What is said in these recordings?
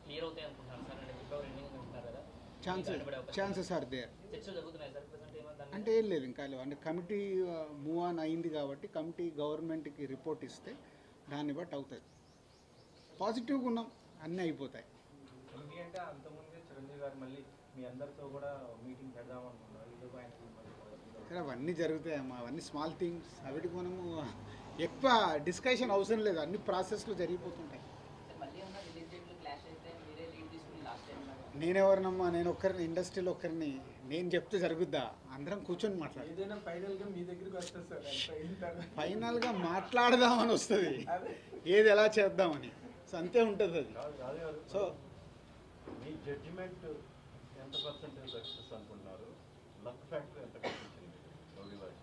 Clear అవుతాయి అనుకుంటున్నాను sir అంటే ఫిబ్రవరి ఎండింగ్ అంటున్నారు కదా ఛాన్సెస్ దాన్ని బట్టి అవకాశం- ఛాన్సెస్ ఆర్ దేర్ చర్చలు జరుగుతున్నాయి సార్ ప్రజెంట్ ఏమో దాని అంటే ఏం లేదు ఇంకా లేవు అంటే కమిటీ మూవ్ ఆన్ అయింది కాబట్టి కమిటీ గవర్నమెంట్కి రిపోర్ట్ ఇస్తే దాన్ని బట్టి అవుతుంది పాజిటివ్గా ఉన్నాం అన్నీ అయిపోతాయి కమిటీ అంటే అంతకుముందే చిరంజీవి గారు మళ్ళీ మీ అందరితో కూడా మీటింగ్ పెడదాం అనుకున్నారు ఈలోపు ఆయనకి మళ్ళీ కానీ అవన్నీ జరుగుతాయమ్మా అవన్నీ స్మాల్ థింగ్స్ అవిటికి మనము ఎక్కువ డిస్కషన్ అవసరం లేదు అన్ని ప్రాసెస్లు జరిగిపోతుంటాయి సార్ మళ్ళీ ఉన్న రిలీజ్ డేట్లు క్లాష్ అయితే మీరే లీడ్ తీసుకుని లాస్ట్ టైం లాగా నేనెవరినమ్మా నేను ఒక్కరిని ఇండస్ట్రీలో ఒక్కరిని నేను చెప్తే జరుగుద్దా అందరం కూర్చొని మాట్లాడు ఏదైనా ఫైనల్ గా మీ దగ్గరికి వస్తుంది సార్ ఎంత అయిన తర్వాత. ఫైనల్గా మాట్లాడదామని వస్తుంది అదే ఏది ఎలా చేద్దామని సో అంతే ఉంటుంది అది రాజు రాజు గారు సో మీ జడ్జిమెంట్ ఎంత పర్సెంటేజ్ సక్సెస్ అనుకుంటున్నారు లక్ ఫ్యాక్టర్ ఎంత కనిపించింది రౌడీ బాయ్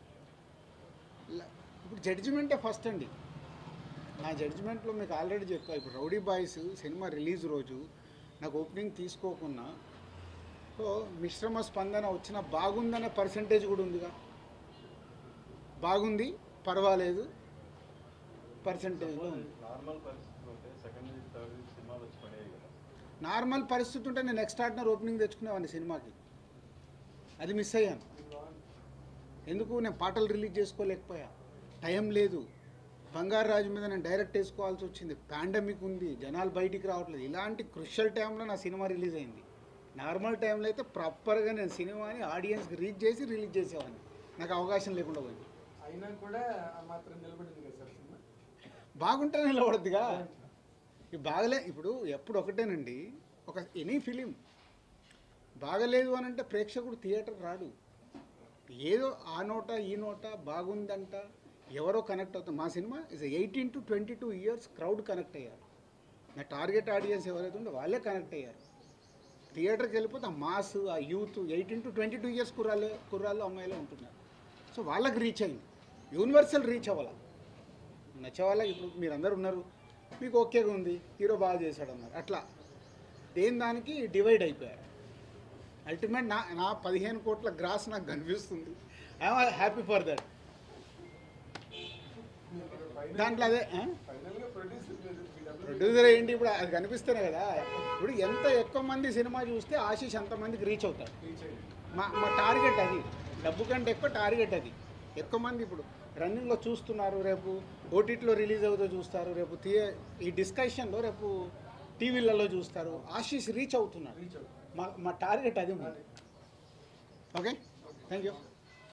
ల- ఇప్పుడు జడ్జిమెంటే ఫస్ట్ అండి నా జడ్జిమెంట్లో మీకు ఆల్రెడీ చెప్పా ఇప్పుడు రౌడీ బాయ్స్ సినిమా రిలీజ్ రోజు నాకు ఓపెనింగ్ తీసుకోకున్నా సో మిశ్రమ స్పందన వచ్చిన బాగుందనే పర్సంటేజ్ కూడా ఉందిగా బాగుంది పర్వాలేదు పర్సంటేజ్లో ఉంది నార్మల్ పరిస్థితులు ఉంటే సెకండ్ వీక్ థర్డ్ వీక్ సినిమాలు వచ్చి పడేవి కదా నార్మల్ పరిస్థితి ఉంటే నేను ఎక్స్ట్రాడినర్ ఓపెనింగ్ తెచ్చుకునేవాడిని సినిమాకి అది మిస్ అయ్యాను ఎందుకు నేను పాటలు రిలీజ్ చేసుకోలేకపోయా టైం లేదు బంగారు రాజు మీద నేను డైరెక్ట్ వేసుకోవాల్సి వచ్చింది పాండమిక్ ఉంది జనాలు బయటికి రావట్లేదు ఇలాంటి క్రుషల్ టైంలో నా సినిమా రిలీజ్ అయింది నార్మల్ టైంలో అయితే ప్రాపర్గా నేను సినిమాని ఆడియన్స్కి రీచ్ చేసి రిలీజ్ చేసేవాడిని నాకు అవకాశం లేకుండా పోయింది అయినా కూడా ఆ మాత్రం నిలబడింది కదా సార్ సినిమా బాగుంటే నిలబడద్దుగా ఇది బాగలే ఇప్పుడు ఎప్పుడు ఒకటేనండి ఒక ఎనీ ఫిలిం బాగలేదు అని అంటే ప్రేక్షకుడు థియేటర్ రాడు ఏదో ఆ నోట ఈ నోట బాగుందంట ఎవరో కనెక్ట్ అవుతారు మా సినిమా is eighteen to twenty two years crowd connect అయ్యారు నా టార్గెట్ ఆడియన్స్ ఎవరైతే ఉందో వాళ్ళే కనెక్ట్ అయ్యారు థియేటర్కి వెళ్ళిపోతే ఆ మాస్ ఆ youth eighteen to twenty two years కుర్రాళ్ళే కుర్రాళ్ళు అమ్మాయిలే ఉంటున్నారు సో వాళ్ళకి రీచ్ అయింది యూనివర్సల్ రీచ్ అవ్వాలి నచ్చే వాళ్ళకి ఇప్పుడు మీరు అందరు ఉన్నారు మీకు ఓకేగా ఉంది హీరో బాగా చేశాడు అన్నారు అట్లా దేని దానికి డివైడ్ అయిపోయారు అల్టిమేట్ నా నా పదిహేను కోట్ల గ్రాస్ నాకు కనిపిస్తుంది ఐఎమ్ హ్యాపీ ఫర్ దట్ దాంట్లో అదే ఆ? ఫైనల్ గా ప్రొడ్యూసర్ ప్రొడ్యూసర్ ఏంటి ఇప్పుడు అది కనిపిస్తేనే కదా ఇప్పుడు ఎంత ఎక్కువ మంది సినిమా చూస్తే ఆశీష్ అంతమందికి రీచ్ అవుతాడు మా మా టార్గెట్ అది డబ్బు కంటే ఎక్కువ టార్గెట్ అది ఎక్కువ మంది ఇప్పుడు రన్నింగ్లో చూస్తున్నారు రేపు ఓటీటీలో రిలీజ్ అవుతూ చూస్తారు రేపు థియే ఈ డిస్కషన్లో రేపు టీవీలలో చూస్తారు ఆశీష్ రీచ్ అవుతున్నాడు రీచ్ అవుతుంది మా మా టార్గెట్ అది ఓకే థ్యాంక్ యూ